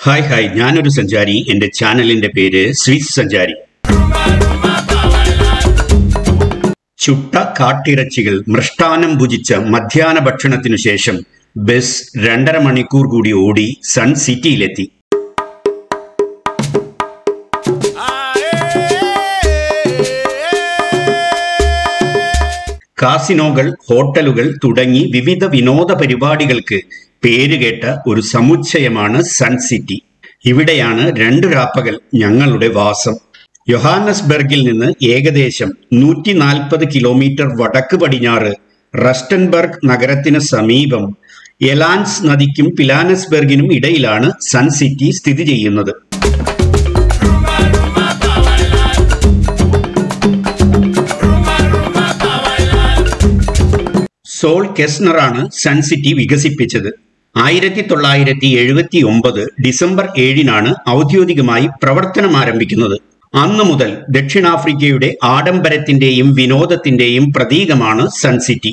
hi hi ഞാനൊരു സഞ്ചാരി എന്റെ ചാനലിന്റെ പേര് സ്വിസ് സഞ്ചാരി ചുട്ട കാട്ടിറച്ചികൾ മൃഷ്ടാനം ഭുജിച്ച മധ്യാഹ്ന ഭക്ഷണത്തിനു ശേഷം ബസ് രണ്ടര മണിക്കൂർ കൂടി ഓടി സൺ സിറ്റിയിലെത്തി കാസിനോകൾ ഹോട്ടലുകൾ തുടങ്ങി വിവിധ വിനോദ പരിപാടികൾക്ക് പേരുകേട്ട ഒരു സമുച്ചയമാണ് സൺ സിറ്റി ഇവിടെയാണ് രണ്ടു രാപ്പകൽ ഞങ്ങളുടെ വാസം യൊഹാനസ്ബർഗിൽ നിന്ന് ഏകദേശം നൂറ്റി നാൽപ്പത് കിലോമീറ്റർ വടക്ക് പടിഞ്ഞാറ് റസ്റ്റൻബർഗ് നഗരത്തിന് സമീപം എലാൻസ് നദിക്കും പിലാനസ്ബർഗിനും ഇടയിലാണ് സൺ സിറ്റി സ്ഥിതി ചെയ്യുന്നത് സോൾ കെസ്നറാണ് സൺ സിറ്റി വികസിപ്പിച്ചത് ആയിരത്തി തൊള്ളായിരത്തി എഴുപത്തി ഒമ്പത് ഡിസംബർ ഏഴിനാണ് ഔദ്യോഗികമായി പ്രവർത്തനം ആരംഭിക്കുന്നത് അന്നു മുതൽ ദക്ഷിണാഫ്രിക്കയുടെ ആഡംബരത്തിന്റെയും വിനോദത്തിന്റെയും പ്രതീകമാണ് സൺ സിറ്റി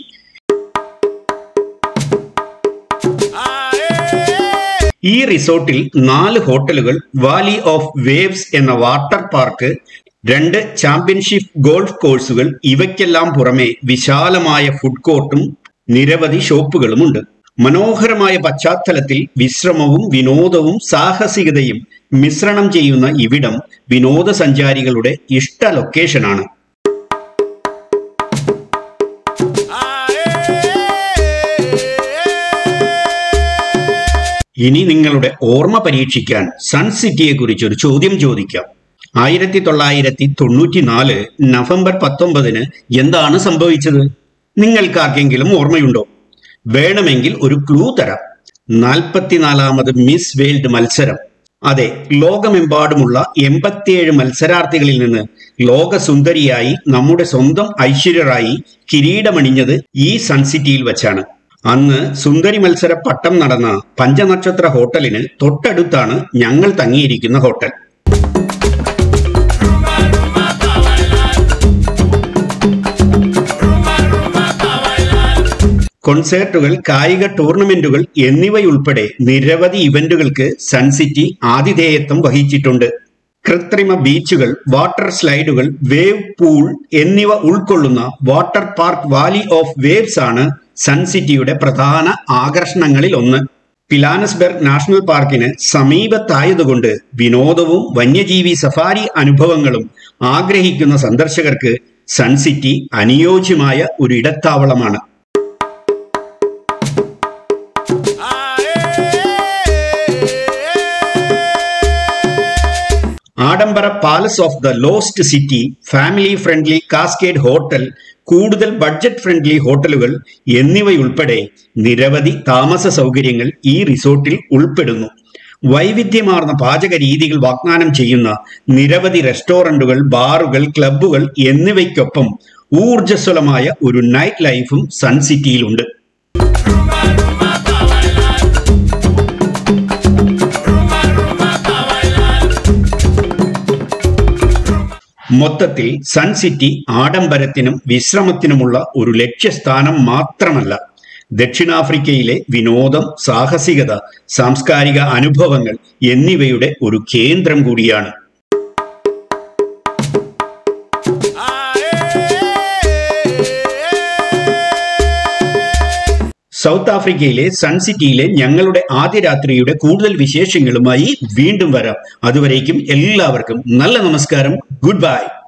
ഈ റിസോർട്ടിൽ നാല് ഹോട്ടലുകൾ വാലി ഓഫ് വേവ്സ് എന്ന വാട്ടർ പാർക്ക് രണ്ട് ചാമ്പ്യൻഷിപ്പ് ഗോൾഫ് കോഴ്സുകൾ ഇവയ്ക്കെല്ലാം പുറമെ വിശാലമായ ഫുഡ് കോർട്ടും നിരവധി ഷോപ്പുകളുമുണ്ട് മനോഹരമായ പശ്ചാത്തലത്തിൽ വിശ്രമവും വിനോദവും സാഹസികതയും മിശ്രണം ചെയ്യുന്ന ഇവിടം വിനോദസഞ്ചാരികളുടെ ഇഷ്ട ലൊക്കേഷനാണ് ഇനി നിങ്ങളുടെ ഓർമ്മ പരീക്ഷിക്കാൻ സൺ സിറ്റിയെ കുറിച്ച് ഒരു ചോദ്യം ചോദിക്കാം ആയിരത്തി തൊള്ളായിരത്തി തൊണ്ണൂറ്റിനാല് നവംബർ പത്തൊമ്പതിന് എന്താണ് സംഭവിച്ചത് നിങ്ങൾക്കാർക്കെങ്കിലും ഓർമ്മയുണ്ടോ വേണമെങ്കിൽ ഒരു ക്ലൂ തരാം നാൽപ്പത്തിനാലാമത് മിസ് വേൾഡ് മത്സരം അതെ ലോകമെമ്പാടുമുള്ള എൺപത്തിയേഴ് മത്സരാർത്ഥികളിൽ നിന്ന് ലോകസുന്ദരിയായി നമ്മുടെ സ്വന്തം ഐശ്വര്യറായി കിരീടമണിഞ്ഞത് ഈ സൺസിറ്റിയിൽ വച്ചാണ് അന്ന് സുന്ദരി മത്സര പട്ടം നടന്ന പഞ്ചനക്ഷത്ര ഹോട്ടലിന് തൊട്ടടുത്താണ് ഞങ്ങൾ തങ്ങിയിരിക്കുന്ന ഹോട്ടൽ കൊൺസേർട്ടുകൾ കായിക ടൂർണമെന്റുകൾ എന്നിവയുൾപ്പെടെ നിരവധി ഇവന്റുകൾക്ക് സൺസിറ്റി ആതിഥേയത്വം വഹിച്ചിട്ടുണ്ട് കൃത്രിമ ബീച്ചുകൾ വാട്ടർ സ്ലൈഡുകൾ വേവ് പൂൾ എന്നിവ ഉൾക്കൊള്ളുന്ന water park valley of waves ആണ് സൺസിറ്റിയുടെ പ്രധാന ആകർഷണങ്ങളിൽ ഒന്ന് പിലാനസ്ബർഗ് നാഷണൽ പാർക്കിന് സമീപത്തായതുകൊണ്ട് വിനോദവും വന്യജീവി സഫാരി അനുഭവങ്ങളും ആഗ്രഹിക്കുന്ന സന്ദർശകർക്ക് സൺസിറ്റി അനുയോജ്യമായ ഒരു ഇടത്താവളമാണ് ആഡംബര palace of the lost city family friendly cascade hotel കൂടുതൽ ബഡ്ജറ്റ് ഫ്രണ്ട്ലി ഹോട്ടലുകൾ എന്നിവയുൾപ്പെടെ നിരവധി താമസ സൗകര്യങ്ങൾ ഈ റിസോർട്ടിൽ ഉൾപ്പെടുന്നു വൈവിധ്യമാർന്ന പാചക രീതികൾ വാഗ്ദാനം ചെയ്യുന്ന നിരവധി റെസ്റ്റോറന്റുകൾ ബാറുകൾ ക്ലബ്ബുകൾ എന്നിവയ്ക്കൊപ്പം ഊർജ്ജസ്വലമായ ഒരു നൈറ്റ് ലൈഫും സൺ സിറ്റിയിലുണ്ട് മൊത്തത്തിൽ സൺ സിറ്റി ആഡംബരത്തിനും വിശ്രമത്തിനുമുള്ള ഒരു ലക്ഷ്യസ്ഥാനം മാത്രമല്ല ദക്ഷിണാഫ്രിക്കയിലെ വിനോദം സാഹസികത സാംസ്കാരിക അനുഭവങ്ങൾ എന്നിവയുടെ ഒരു കേന്ദ്രം കൂടിയാണ് സൗത്ത് ആഫ്രിക്കയിലെ സൺ സിറ്റിയിലെ ഞങ്ങളുടെ ആദ്യ രാത്രിയുടെ കൂടുതൽ വിശേഷങ്ങളുമായി വീണ്ടും വരാം അതുവരേക്കും എല്ലാവർക്കും നല്ല നമസ്കാരം ഗുഡ് ബൈ